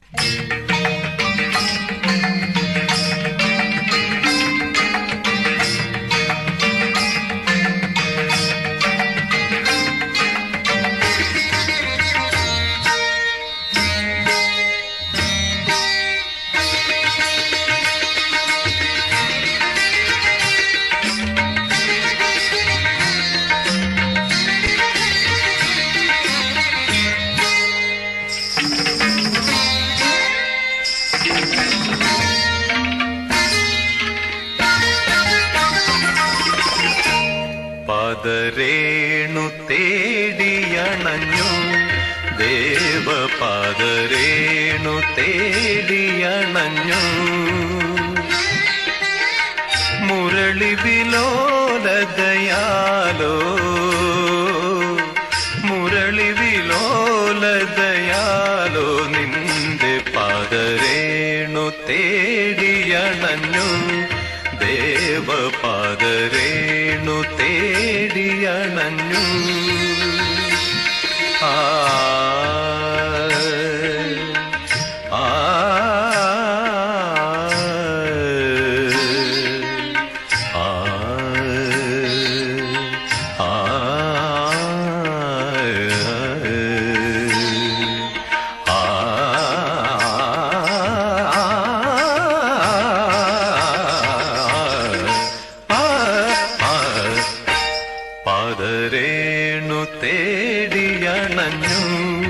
പാദരേണു തേടിയണഞ്ഞു ദേവപാദരേണു തേടിയണഞ്ഞു മുരളി വിലോലതയാലോ മുരളി വിലോലതയാലോ നിന്റെ പാദരേണു തേടിയണഞ്ഞു ദേവപാദരേണു തേടിയണഞ്ഞു ആ ആ ആ പാദരേണു തേടിയണഞ്ഞു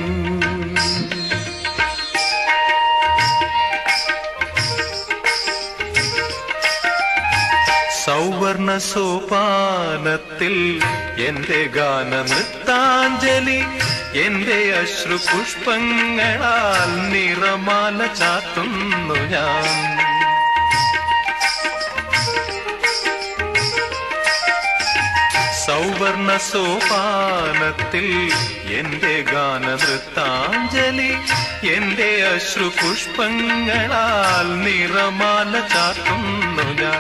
സൗവർണ സോപാനത്തിൽ എന്റെ ഗാന നൃത്താഞ്ജലി എന്റെ അശ്രു പുഷ്പങ്ങളാൽ നിറമാല ചാത്തുന്നു ഞാൻ സൗവർണ സോപാനത്തിൽ എന്റെ ഗാന നൃത്താഞ്ജലി എന്റെ അശ്രു പുഷ്പങ്ങളാൽ നിറമാല ചാത്തുന്നു ഞാൻ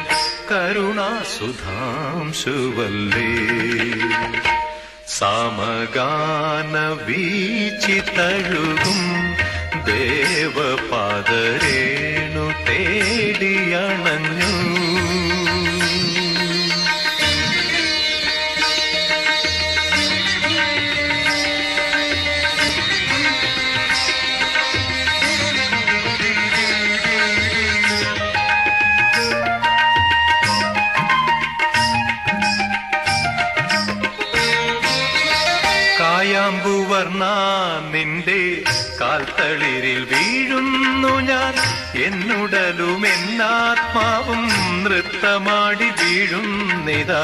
കരുണാസുധാംശുവല്ലേ സാമഗാന വീച്ചി തഴുകും ദേവപാദരേണു തേടിയണഞ്ഞു കായാമ്പുവർണ നിന്റെ കാൽത്തളിരിൽ വീഴുന്നു ഞാൻ എന്നുടലും എന്നാത്മാവും നൃത്തമാടി വീഴുന്നിതാ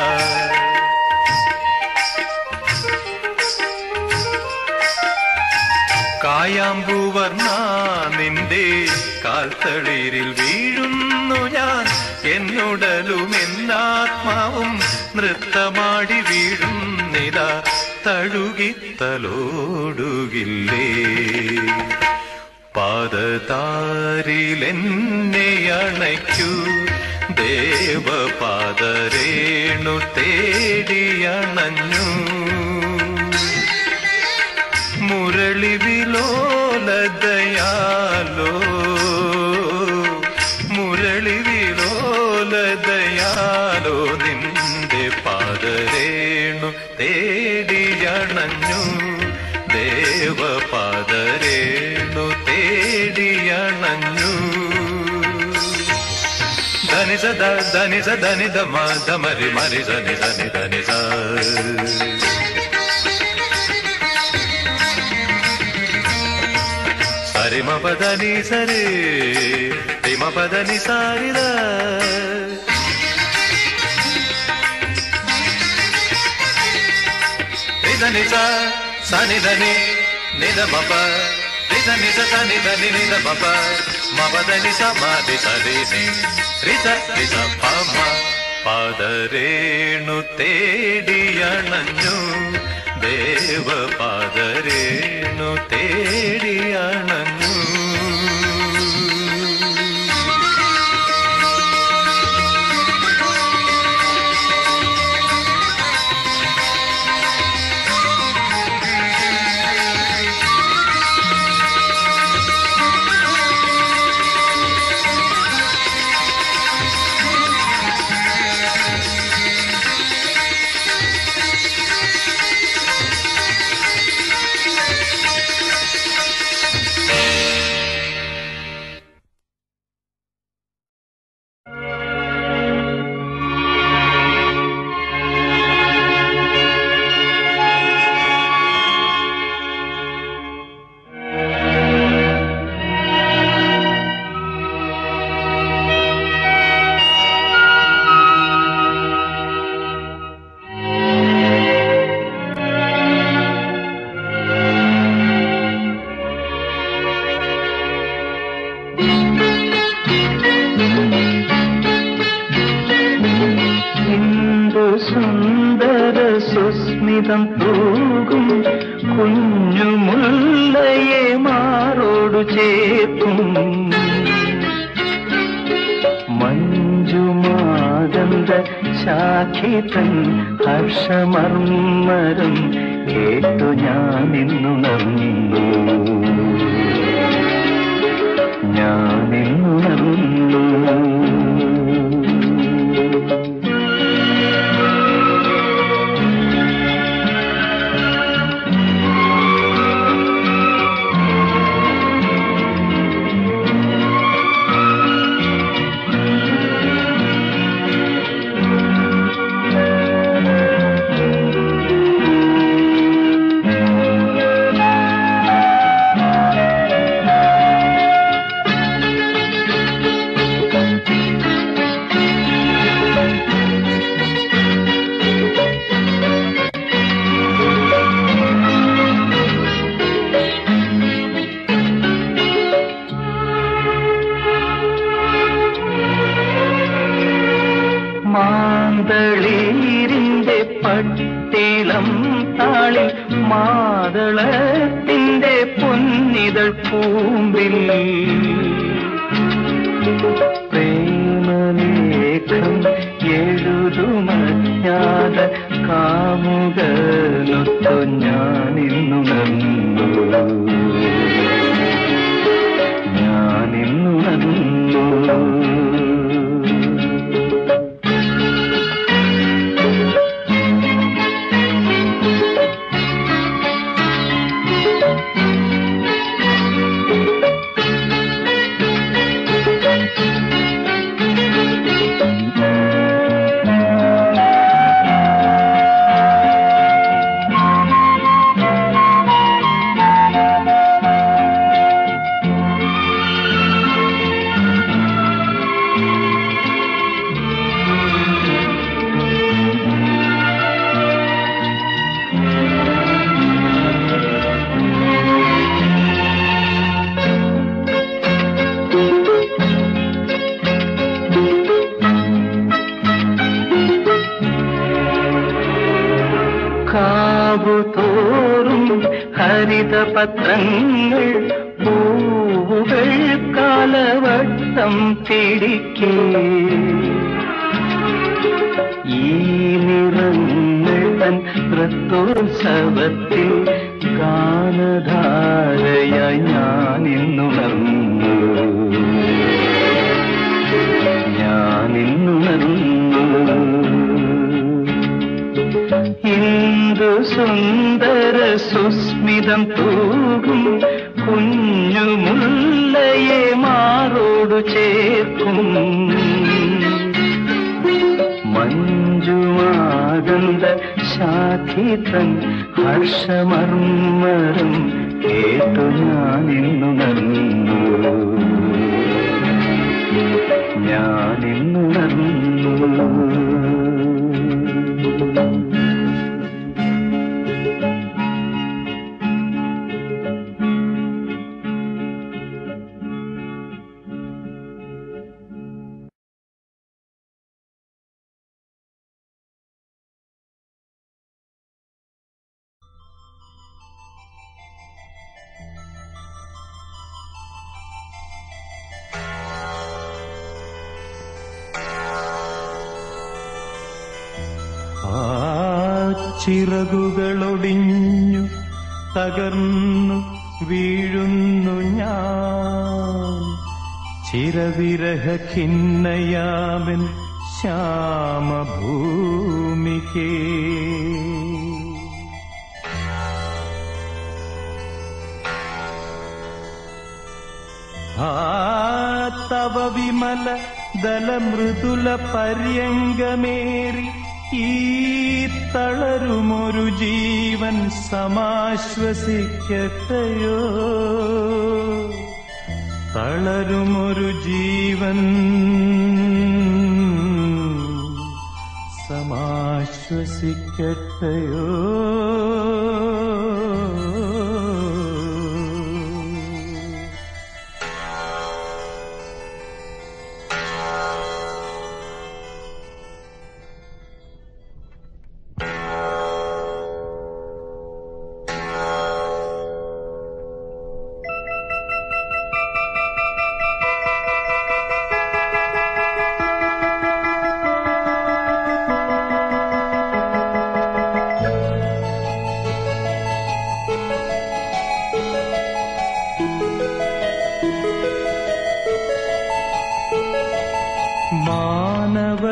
കായാമ്പുവർണ നിന്റെ കാൽത്തളിരിൽ വീഴുന്നു ഞാൻ എന്നുടലും എന്നാത്മാവും നൃത്തമാടി വീഴുന്നിതാ തഴുകിത്തലോടുകില്ലേ പാദതാരിലെന്നെ അണയ്ക്കൂ ദേവപാദരേണു തേടിയണഞ്ഞു മുരളി വിലോലതയാലോ മുരളി വിലോലതയാലോ നിന്റെ പാദരേണു തേടിയണഞ്ഞു ദേവപാദരേണു തേടിയണഞ്ഞു ധനി സദ ധനി സദനി ധമ ധമരി മരി ധനി ധനി ധനി സ సరిమ పదని సరే రిమ పదని సారిద రిదని స సని దని నిద మప రిద నిద సని దని నిద మప మపదని స మాది సరి ని రిజ రిజ పమ പാദരേണു തേടിയണഞ്ഞു ദേവപാദരേണു തേടിയണഞ്ഞു ചേർക്കും മഞ്ജുമാതന്ത ശാഖിതൻ ഹർഷമർമ്മരം കേട്ടു ഞാൻ ഇന്നുണർന്നു ഞാൻ ഇന്നുണർന്നു മാന്തളീരിന്റെ പട്ടിളം താളിൽ മാതളത്തിന്റെ പൊന്നിതൾ കൂമ്പിൽ പ്രേമലേഖം എഴുതുമജ്ഞാത കാമുകനൊത്തു ഞാനിന്നുണർന്നു ഞാനിന്നുണർന്നു കാവുതോറും ഹരിതപത്രങ്ങൾ പൂവുകൾ കാലവട്ടം പിടിക്കേ ഈ നിറങ്ങൾ തൻ നൃത്തോത്സവത്തിൽ ഗാനധാരയായി ഞാൻ ഇന്നുണർന്നു ഞാൻ ഇന്നുണർന്നു ഇന്ദു സുന്ദര സുസ്മിതം തൂകും കുഞ്ഞു മുല്ലയെ മാറോടു ചേർക്കും മഞ്ജുമാകന്ത ശാഖിതൻ ഹർഷമർമ്മരം കേട്ടു ഞാൻ ഇന്നുണർന്നു ഞാൻ ഇന്നുണർന്നു ആ ചിറകുകളൊടിഞ്ഞു തകർന്നു വീഴുന്നു ഞാൻ ചിരവിരഹ ഖിന്നയാമൻ ശ്യാമഭൂമിക്കേ ആ തവ വിമല ദലമൃദുല പര്യങ്കമേറി ഈ തളരുമൊരു ജീവൻ സമാശ്വസിക്കട്ടെയോ തളരുമൊരു ജീവൻ സമാശ്വസിക്കട്ടെയോ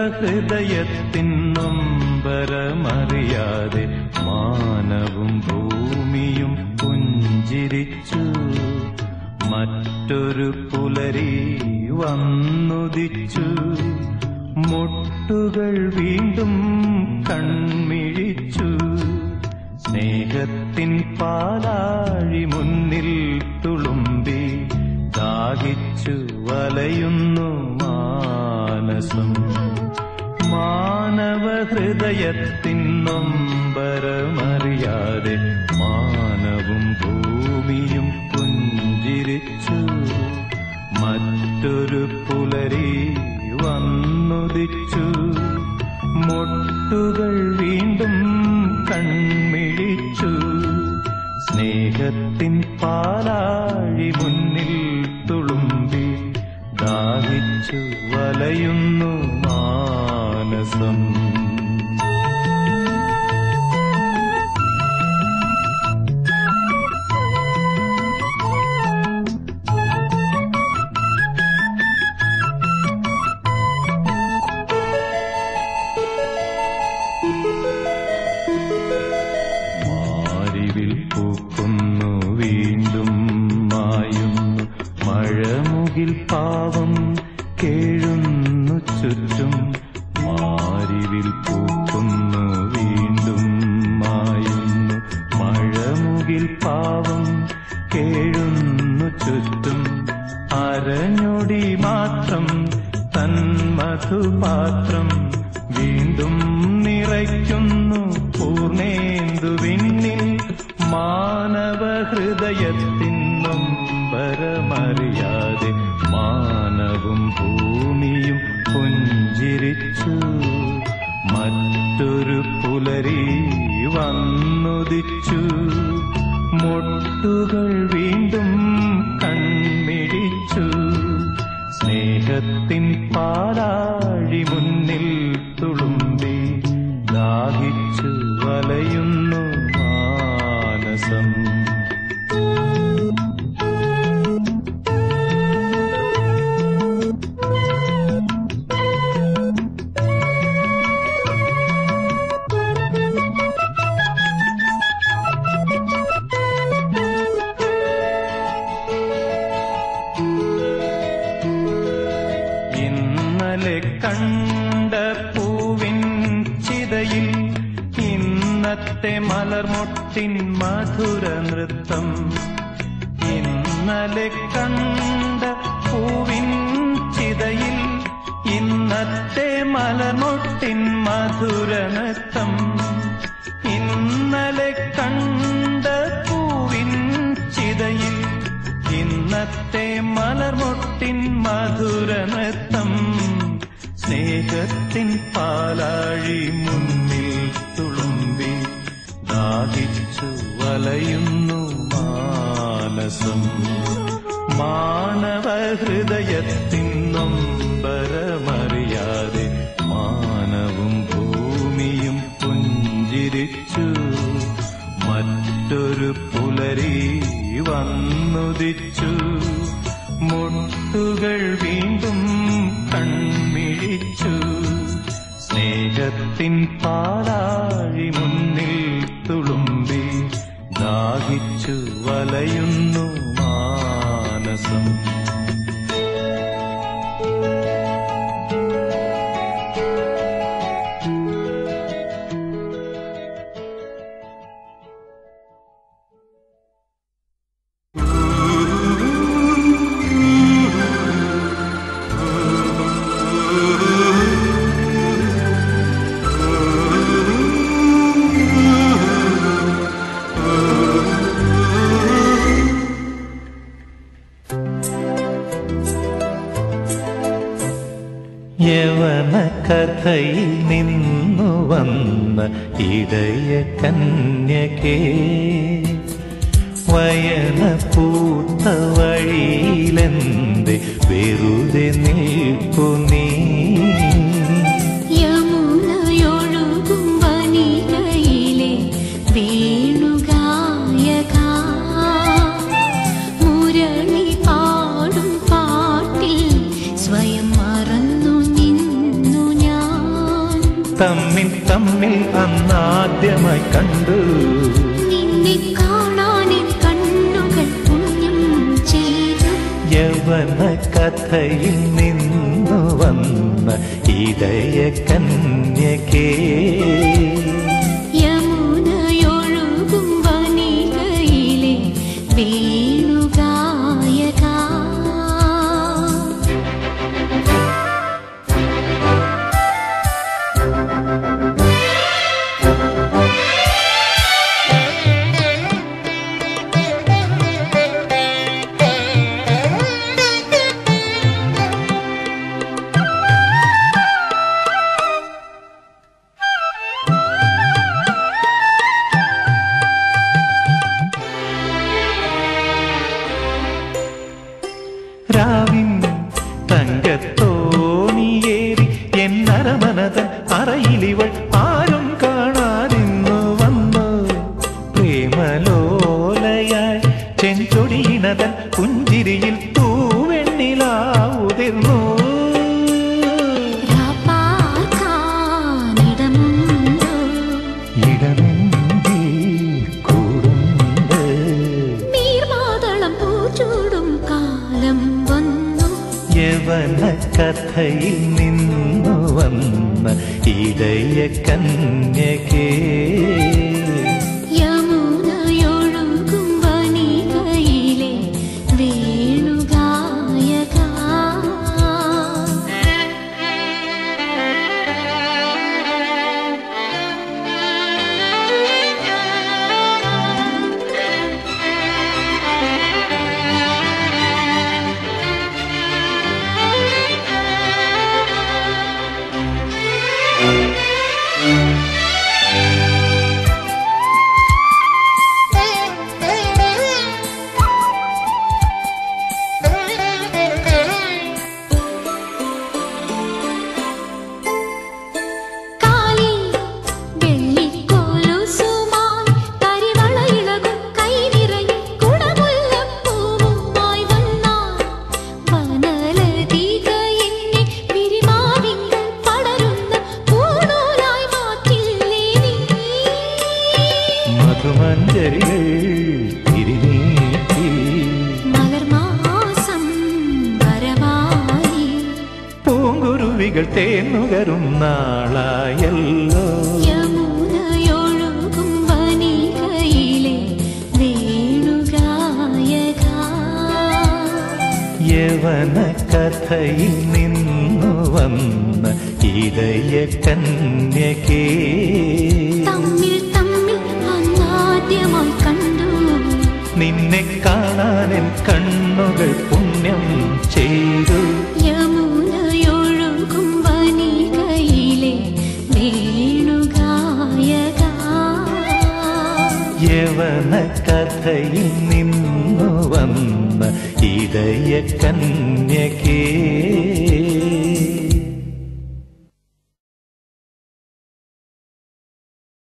ഹൃദയത്തിൻ നൊമ്പരമറിയാതെ മാനവും ഭൂമിയും പുഞ്ചിരിച്ചു മറ്റൊരു പുലരി വന്നുദിച്ചു മുട്ടുകൾ വീണ്ടും കൺമിഴിച്ചു സ്നേഹത്തിൻ പാലാഴി മുന്നിൽ തുളുമ്പി ദാഹിച്ചു വലയുന്നു മാനസം മാനവ ഹൃദയത്തിൻ നൊമ്പരമറിയാതെ മാനവും ഭൂമിയും പുഞ്ചിരിച്ചു മറ്റൊരു പുലരി വന്നുദിച്ചു മുട്ടുകൾ വീണ്ടും കൺമിഴിച്ചു സ്നേഹത്തിൻ പാലാഴി മുന്നിൽ തുളുമ്പി ദാഹിച്ചു വലയുന്നു മാനസം മാരിവിൽ പൂക്കുന്നു വീണ്ടും മായുന്നു മഴമുകിൽ പാവം കേഴുന്നു ചുറ്റും മാരിവിൽ പൂക്കുന്നു വീണ്ടും മായുന്നു മഴമുകിൽ പാവം കേഴുന്നു ചുറ്റും അരഞ്ഞൊടി മാത്രം തന്മധുപാത്രം വീണ്ടും നിറയ്ക്കുന്നു പൂർണേന്ദു വിണ്ണിൽ മാനവ ഹൃദയത്തിൻ നൊമ്പരമറിയാതെ മാനവും ഭൂമിയും പുഞ്ചിരിച്ചു മറ്റൊരു പുലരി വന്നുദിച്ചു മുട്ടുകൾ വീണ്ടും കൺമിഴിച്ചു സ്നേഹത്തിൻ പാലാഴി മുന്നിൽ തുളുമ്പി ദാഹിച്ചു വലയുന്നു മാനസം ഇന്നലെ കണ്ട പൂവിൻ ചിതയിൽ ഇന്നത്തെ മലർമൊട്ടിൻ മധുര നൃത്തം ഇന്നലെ കണ്ട പൂവിൻ ചിതയിൽ ഇന്നത്തെ മലർമൊട്ടിൻ മധുര നൃത്തം ഇന്നലെ കണ്ട പൂവിൻ ചിതയിൽ ഇന്നത്തെ മലർമൊട്ടിൻ മധുര നൃത്തം സ്നേഹത്തിൻ പാലാഴി മുന്നിൽ തുളുമ്പി ദാഹിച്ചു വലയുന്നു മാനസം മാനവ ഹൃദയത്തിൻ നൊമ്പരമറിയാതെ മാനവും ഭൂമിയും പുഞ്ചിരിച്ചു മറ്റൊരു പുലരി വന്നുദിച്ചു മുട്ടുകൾ വീണ്ടും കൺമിഴിച്ചു സ്നേഹത്തിൻ പാലാഴി മുന്നിൽ തുളുമ്പി ദാഹിച്ചു വലയുന്നു മാനസം യവന കഥയിൽ നിന്നു വന്ന ഇടയ കന്യകേ വയന പൂത്ത വഴിയിലെന്ത് വെറുതെ നിൽപ്പു നീ യമുനയൊഴുകും വനികയിലെ വേണുഗായക മുരളി പാടും പാട്ടിൽ സ്വയം മറന്നു നിന്നു ഞാൻ തമ്മിൽ തമ്മിൽ അന്നാദ്യമായി കണ്ടു നിന്നെ കാണാനെൻ കണ്ണുകൾ പുണ്യം ചെയ്തു യവന കഥയിൽ നിന്നു വന്ന ഇടയ കന്യകേ യമുനയൊഴുകും വനികയിലെ വേണുഗായക രാവിൻ തങ്കത്തോണിയേറി എന്നരമനതൻ അറയിലിവൾ ആരും കാണാതിന്നു വന്നു പ്രേമലോലയായി ചെഞ്ചൊടിയിണതൻ പുഞ്ചിരിയിൽ തൂവെണ്ണിലാവുതിർന്നു രാപ്പാർക്കാനിടമുണ്ടോ ഇടമെങ്കിൽ കൂടുണ്ട് നീർമാതളം പൂച്ചൂടും കാലം വന്നു യവന കഥയിൽ നിന്നു വന്ന ഇടയ കന്യകേ യമുനയൊഴുകും വനികയിലെ വേണുഗായക കാലിൽ വെള്ളിക്കോലുസുമായി കരിവളയിളകും കൈനിറയും കുടമുല്ലപ്പൂവുമായി വന്നാൽ വനലതിക എന്നെ വിരിമാവിങ്കൽ പടരുന്ന പൂണൂലായി മാറ്റില്ലേ നീ മധുമഞ്ജരികൾ തിരിനീട്ടി മലർമാസം വരവായി പൂങ്കുരുവികൾ തേന്നുകരും നാളായല്ലോ യമുനയൊഴുകും വനികയിലെ വേണുഗായക യവന കഥയിൽ നിന്നു വന്ന ഇടയ കന്യകേ തമ്മിൽ തമ്മിൽ അന്നാദ്യമായി കണ്ടു നിന്നെ കാണാനെൻ കണ്ണുകൾ പുണ്യം ചെയ്തു യമുനയൊഴുകും വനികയിലെ വേണുഗായക യവന കഥയിൽ നിന്നു വന്ന ഇടയ കന്യകേ